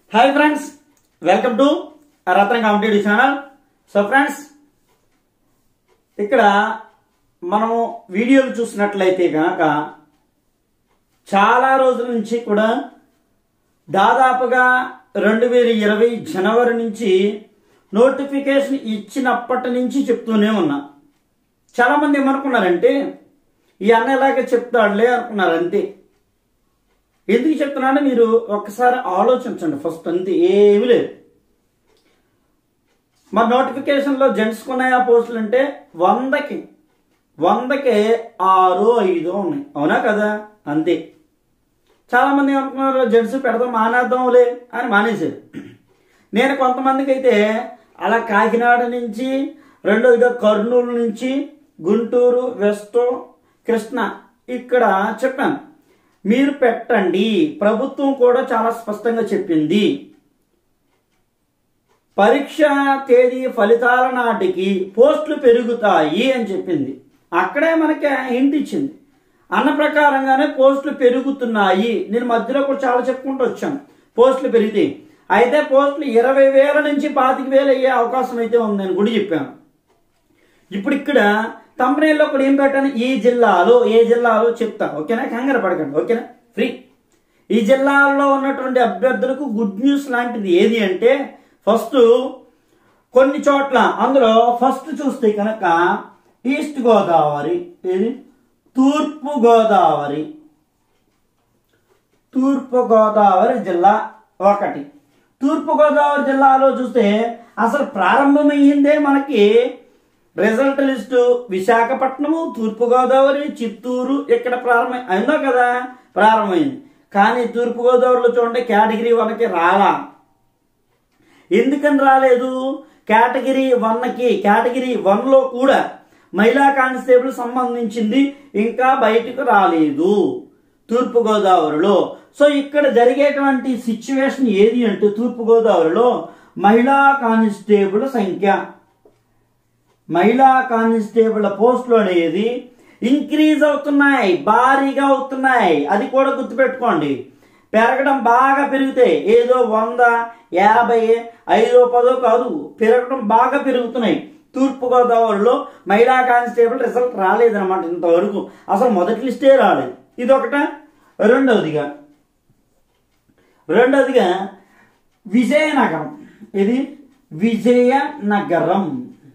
hi friends welcome to Ratna competitive channel so friends ఇక్కడ మనము వీడియోలు చూసినట్లయితే కనుక చాలా రోజుల నుంచి కూడా దాదాపుగా రెండు వేల ఇరవై జనవరి నుంచి నోటిఫికేషన్ ఇచ్చినప్పటి నుంచి చెప్తూనే ఉన్నా చాలామంది ఏమనుకున్నారంటే ఈ అన్న ఇలాగే చెప్తాడులే అనుకున్నారు అంతే ఎందుకు చెప్తున్నానో మీరు ఒక్కసారి ఆలోచించండి ఫస్ట్ అంతే ఏమీ లేదు మా నోటిఫికేషన్లో జెంట్స్కి ఉన్నాయా పోస్టులు అంటే వందకి వందకి ఆరు ఐదు ఉన్నాయి అవునా కదా అంతే చాలామంది ఏమనుకున్నారు జెంట్స్ పెడదాం మానేద్దాంలే అని మానేశారు నేను కొంతమందికి అయితే అలా కాకినాడ నుంచి రెండోదిగా కర్నూలు నుంచి గుంటూరు వెస్ట్ కృష్ణ ఇక్కడ చెప్పాను మీరు పెట్టండి ప్రభుత్వం కూడా చాలా స్పష్టంగా చెప్పింది పరీక్ష తేదీ ఫలితాల నాటికి పోస్టులు పెరుగుతాయి అని చెప్పింది అక్కడే మనకి హింట్ ఇచ్చింది అన్న ప్రకారంగానే పోస్టులు పెరుగుతున్నాయి నేను మధ్యలో కూడా చాలా చెప్పుకుంటూ వచ్చాను పోస్టులు పెరిగితే అయితే పోస్టులు ఇరవై వేల నుంచి పాతిక వేలు అయ్యే అవకాశం అయితే ఉందని కూడా చెప్పాను ఇప్పుడు ఇక్కడ కంపెనీలో కూడా ఏం పెట్టాను ఈ జిల్లాలో ఏ జిల్లాలో చెప్తా ఓకేనా కంగారు పడకండి ఓకేనా ఫ్రీ ఈ జిల్లాల్లో ఉన్నటువంటి అభ్యర్థులకు గుడ్ న్యూస్ లాంటిది ఏది అంటే ఫస్ట్ కొన్ని చోట్ల అందులో ఫస్ట్ చూస్తే కనుక ఈస్ట్ గోదావరి ఏది తూర్పు గోదావరి తూర్పు గోదావరి జిల్లా ఒకటి తూర్పు గోదావరి జిల్లాలో చూస్తే అసలు ప్రారంభమైందే మనకి రిజల్ట్ లిస్టు విశాఖపట్నము తూర్పుగోదావరి చిత్తూరు ఇక్కడ ప్రారంభం అయిందో కదా ప్రారంభమైంది కానీ తూర్పుగోదావరిలో చూడండి కేటగిరీ వన్కి రాలా ఎందుకని రాలేదు కేటగిరీ వన్కి కేటగిరీ వన్లో కూడా మహిళా కానిస్టేబుల్ సంబంధించింది ఇంకా బయటకు రాలేదు తూర్పుగోదావరిలో సో ఇక్కడ జరిగేటువంటి సిచ్యువేషన్ ఏది అంటే తూర్పుగోదావరిలో మహిళా కానిస్టేబుల్ సంఖ్య మహిళా కానిస్టేబుల్ పోస్టులు అనేది ఇంక్రీజ్ అవుతున్నాయి భారీగా అవుతున్నాయి అది కూడా గుర్తుపెట్టుకోండి పెరగడం బాగా పెరిగితే ఏదో వంద యాభై ఐదో పదో కాదు పెరగడం బాగా పెరుగుతున్నాయి తూర్పుగోదావరిలో మహిళా కానిస్టేబుల్ రిజల్ట్ రాలేదన్నమాట ఇంతవరకు అసలు మొదటి లిస్టే రాలేదు ఇది ఒకట రెండవదిగా రెండవదిగా విజయనగరం ఇది విజయనగరం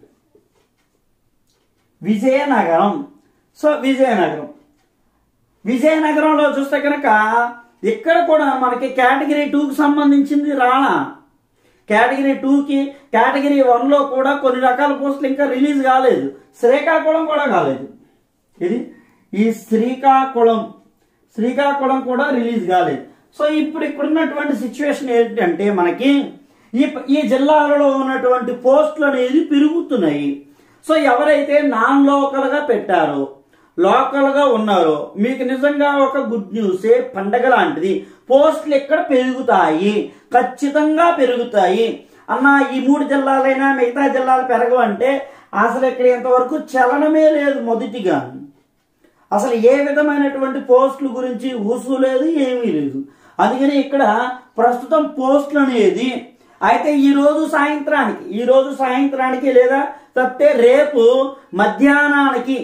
విజయనగరం సో విజయనగరం విజయనగరంలో చూస్తే కనుక ఇక్కడ కూడా మనకి కేటగిరీ టూకి సంబంధించింది రానా కేటగిరీ టూకి కేటగిరీ వన్లో కూడా కొన్ని రకాల పోస్టులు ఇంకా రిలీజ్ కాలేదు శ్రీకాకుళం కూడా కాలేదు ఇది ఈ శ్రీకాకుళం శ్రీకాకుళం కూడా రిలీజ్ కాలేదు సో ఇప్పుడు ఇక్కడ ఉన్నటువంటి సిచ్యువేషన్ ఏంటంటే మనకి ఈ ఈ జిల్లాలలో ఉన్నటువంటి పోస్టులు అనేది పెరుగుతున్నాయి సో ఎవరైతే నాన్ లోకల్గా పెట్టారో లోకల్గా ఉన్నారో మీకు నిజంగా ఒక గుడ్ న్యూసే పండగ లాంటిది పోస్టులు ఎక్కడ పెరుగుతాయి ఖచ్చితంగా పెరుగుతాయి అన్న ఈ మూడు జిల్లాలైనా మిగతా జిల్లాలు పెరగవంటే అసలు ఇక్కడ ఇంతవరకు చలనమే లేదు మొదటిగా అసలు ఏ విధమైనటువంటి పోస్టుల గురించి ఊసు లేదు ఏమీ లేదు అందుకని ఇక్కడ ప్రస్తుతం పోస్టులు అనేది అయితే ఈ రోజు సాయంత్రానికి ఈ రోజు సాయంత్రానికి లేదా తప్పితే రేపు మధ్యాహ్నానికి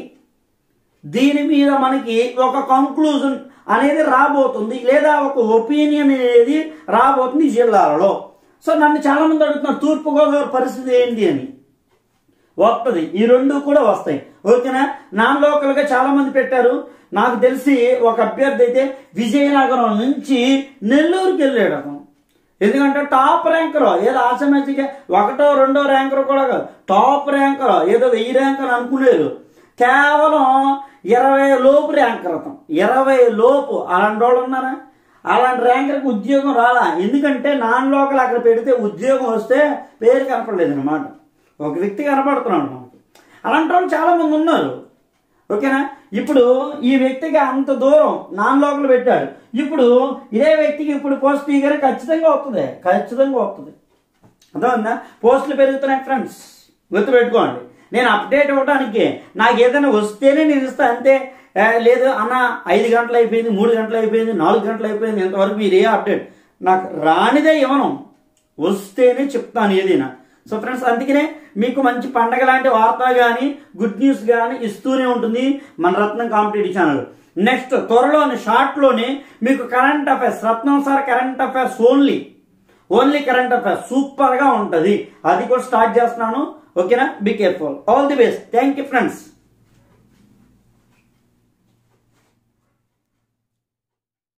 దీని మీద మనకి ఒక కంక్లూజన్ అనేది రాబోతుంది లేదా ఒక ఒపీనియన్ అనేది రాబోతుంది ఈ జిల్లాలలో సో నన్ను చాలా మంది అడుగుతున్నారు తూర్పుగోదావరి పరిస్థితి ఏంటి అని వస్తుంది ఈ రెండు కూడా వస్తాయి ఓకేనా నాన్ లోకల్గా చాలా మంది పెట్టారు నాకు తెలిసి ఒక అభ్యర్థి అయితే విజయనగరం నుంచి నెల్లూరుకి వెళ్ళాడు అతను ఎందుకంటే టాప్ ర్యాంకర్ ఏదో ఆసమాసిగా ఒకటో రెండో ర్యాంకర్ కూడా కాదు టాప్ ర్యాంకర్ ఏదో వెయ్యి ర్యాంకర్ అనుకునేరు కేవలం ఇరవై లోపు ర్యాంకర్ అతను ఇరవై లోపు అలాంటి వాళ్ళు ఉన్నారా అలాంటి ర్యాంకర్కి ఉద్యోగం రాలా ఎందుకంటే నాన్ లోకల్ అక్కడ పెడితే ఉద్యోగం వస్తే పేరు కనపడలేదు అనమాట ఒక వ్యక్తి కనపడుతున్నాడు మనకు అలాంటి వాళ్ళు చాలా మంది ఉన్నారు ఓకేనా ఇప్పుడు ఈ వ్యక్తికి అంత దూరం నాన్ లోకల్ పెట్టాడు ఇప్పుడు ఇదే వ్యక్తికి ఇప్పుడు పోస్ట్ తీయగానే ఖచ్చితంగా వస్తుంది ఖచ్చితంగా వస్తుంది అర్థమైందా పోస్టులు పెరుగుతున్నాయి ఫ్రెండ్స్ గుర్తుపెట్టుకోండి నేను అప్డేట్ ఇవ్వడానికి నాకు ఏదైనా వస్తేనే నేను ఇస్తా అంతే ఏ, లేదు అన్న ఐదు గంటలు అయిపోయింది మూడు గంటలు అయిపోయింది నాలుగు గంటలు అయిపోయింది ఇంతవరకు మీరు ఏ అప్డేట్ నాకు రానిదే ఇవ్వను వస్తేనే చెప్తాను ఏదైనా సో ఫ్రెండ్స్ అందుకనే మీకు మంచి పండగ లాంటి వార్త కానీ గుడ్ న్యూస్ కానీ ఇస్తూనే ఉంటుంది మన రత్నం కాంపిటేటివ్ ఛానల్ నెక్స్ట్ త్వరలోని షార్ట్లోనే మీకు current affairs Ratnam sir current affairs only only current affairs సూపర్గా ఉంటుంది అది కూడా స్టార్ట్ చేస్తున్నాను ఓకేనా be careful all the best thank you friends